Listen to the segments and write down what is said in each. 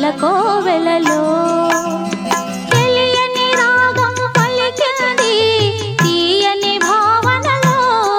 మమతల కోవెలలో తెలియని రాగం పలికింది తీయని భావనలో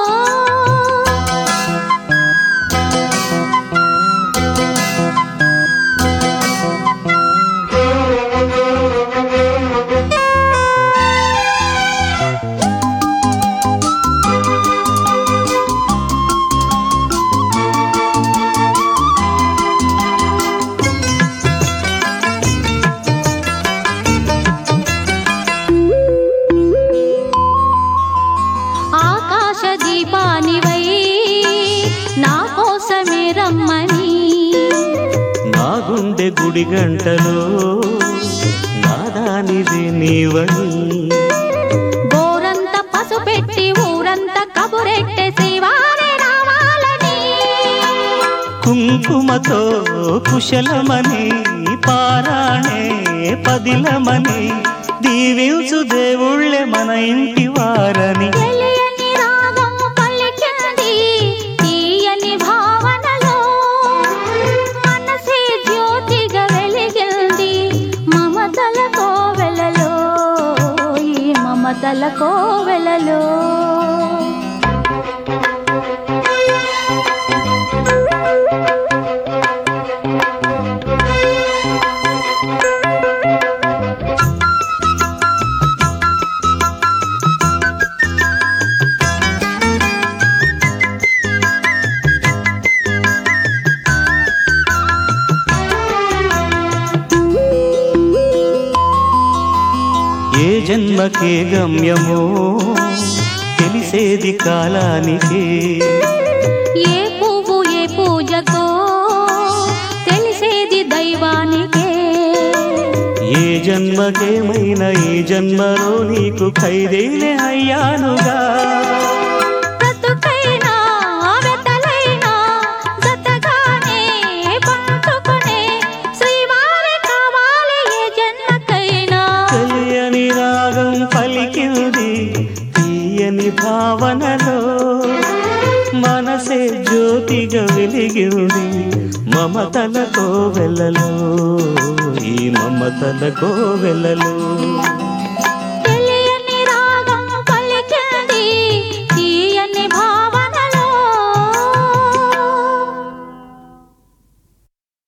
ఆకాశ దీపానివై నా కోసమే రమ్మని నా గుండె గుడి గంటలో నాదానిది నీవని గోరంత పసుపెట్టి ఊరంత కబురెట్టె శ్రీవారి రావాలని కుంకుమతో కుశలమని పారాణే పదిలమని దీవించు దేవుళ్ళే మన ఇంటి వారని తెలియని రాగం పలికింది తీయని భావనలో మనసే జ్యోతిగా వెలిగింది మమతల కోవెలలో ఈ మమతల కోవెలలో ఏ జన్మకే గమ్యమో తెలిసేది కాలానికే ఏ పువ్వు ఏ పూజకో తెలిసేది దైవానికే ఏ జన్మకేమైనా ఈ జన్మలో నీకు ఖైదీనే అయ్యానుగా బ్రతుకైనా వెతలైనా జతగానే పంచుకునే శ్రీవారి కావాలి ఏ జన్మకైనా తెలియని రాగం పలికింది తీయని భావనలో మనసే జ్యోతిగా వెలిగింది మమతల కోవెలలో ఈ మమతల కోవెలలో